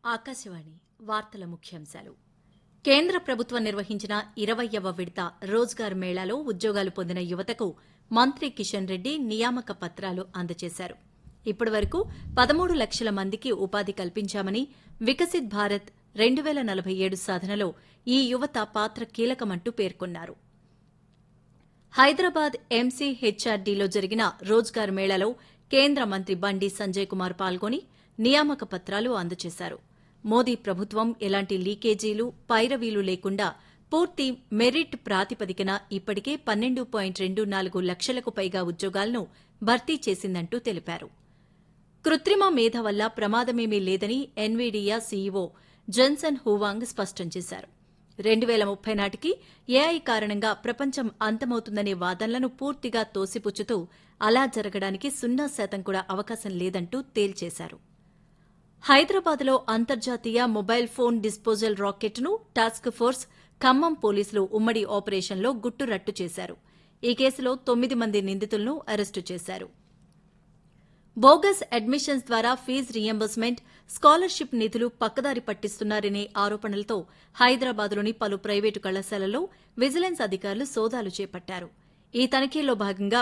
ఆకాశవాణి వార్తల ముఖ్యాంశాలు కేంద్ర ప్రభుత్వం నిర్వహించిన ఇరవయ్యవ విడత రోజ్గార్ మేళాలో ఉద్యోగాలు పొందిన యువతకు మంత్రి కిషన్ రెడ్డి నియామక పత్రాలు అందజేశారు ఇప్పటి వరకు పదమూడు లక్షల మందికి ఉపాధి కల్పించామని వికసిత్ భారత్ రెండు వేల నలభై ఏడు సాధనలో ఈ యువత పాత్ర కీలకమంటూ పేర్కొన్నారు హైదరాబాద్ ఎంసీ హెచ్ఆర్డీలో జరిగిన రోజ్గార్ మేళాలో కేంద్ర మంత్రి బండి సంజయ్ కుమార్ పాల్గొని నియామక పత్రాలు అందజేశారు మోదీ ప్రభుత్వం ఎలాంటి లీకేజీలు పైరవీలు లేకుండా పూర్తి మెరిట్ ప్రాతిపదికన ఇప్పటికే పన్నెండు పాయింట్ రెండు నాలుగు లక్షలకు పైగా ఉద్యోగాలను భర్తీ చేసిందంటూ తెలిపారు కృత్రిమ మేధ వల్ల ప్రమాదమేమీ లేదని ఎన్వీడియా సీఈఓ జన్సన్ హూవాంగ్ స్పష్టం చేశారు రెండు వేల ముప్పై నాటికి ఏఐ కారణంగా ప్రపంచం అంతమవుతుందనే వాదనలను పూర్తిగా తోసిపుచ్చుతూ అలా జరగడానికి సున్నా శాతం కూడా అవకాశం లేదంటూ తేల్చేశారు హైదరాబాద్లో అంతర్జాతీయ మొబైల్ ఫోన్ డిస్పోజల్ రాకెట్ను టాస్క్ ఫోర్స్ ఖమ్మం పోలీసులు ఉమ్మడి ఆపరేషన్లో గుట్టురట్టు చేశారు ఈ కేసులో తొమ్మిది మంది నిందితులను అరెస్టు చేశారు బోగస్ అడ్మిషన్స్ ద్వారా ఫీజు రియంబర్స్మెంట్ స్కాలర్షిప్ నిధులు పక్కదారి పట్టిస్తున్నారనే ఆరోపణలతో హైదరాబాద్లోని పలు ప్రైవేటు కళాశాలల్లో విజిలెన్స్ అధికారులు సోదాలు చేపట్టారు ఈ తనిఖీల్లో భాగంగా